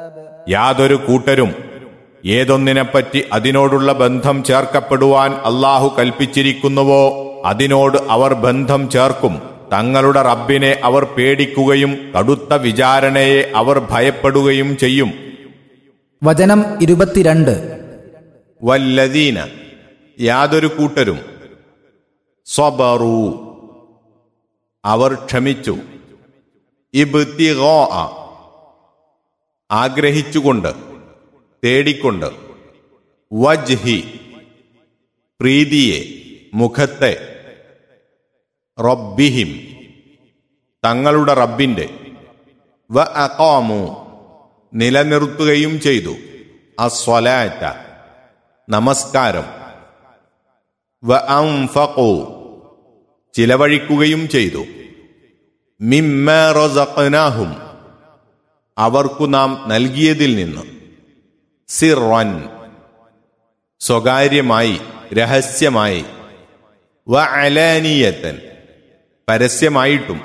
യാതൊരു കൂട്ടരും ഏതൊന്നിനെപ്പറ്റി അതിനോടുള്ള ബന്ധം ചേർക്കപ്പെടുവാൻ അള്ളാഹു കൽപ്പിച്ചിരിക്കുന്നുവോ അതിനോട് അവർ ബന്ധം ചേർക്കും തങ്ങളുടെ റബ്ബിനെ അവർ പേടിക്കുകയും കടുത്ത വിചാരണയെ അവർ ഭയപ്പെടുകയും ചെയ്യും വചനം ഇരുപത്തിരണ്ട് വല്ലദീന യാതൊരു കൂട്ടരും സ്വബറു അവർ ക്ഷമിച്ചു ഇബ്തിഗോ ആഗ്രഹിച്ചുകൊണ്ട് തേടിക്കൊണ്ട് വജ്ഹി പ്രീതിയെ മുഖത്തെ റബ്ബിഹിം തങ്ങളുടെ റബ്ബിന്റെ വ അഖാമു നിലനിർത്തുകയും ചെയ്തു അസ്വലാറ്റ നമസ്കാരം വ അംഫഖു ചിലവഴിക്കുകയും ചെയ്തു മിമ്മ റസഖ്നാഹും അവർക്കു നാം നൽകിയതിൽ നിന്ന് സിറൻ സ്വകാര്യമായി രഹസ്യമായി വ അലാനിയത്തൻ പരസ്യമായിട്ടും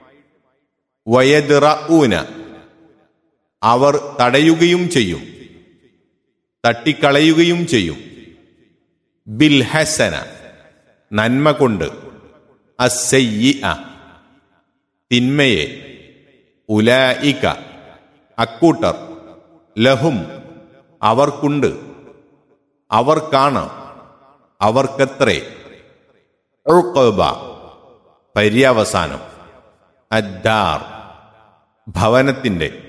വയദിറൂന അവർ തടയുകയും ചെയ്യും തട്ടിക്കളയുകയും ചെയ്യും ബിൽ ഹസന നന്മ കൊണ്ട് അസയ്യി തിന്മയെ ഉലായിക അക്കൂട്ടർ ലഹും അവർക്കുണ്ട് അവർക്കാണ് അവർക്കത്രേ ഉൾക്കബ പര്യവസാനം അദ്ദാർ ഭവനത്തിന്റെ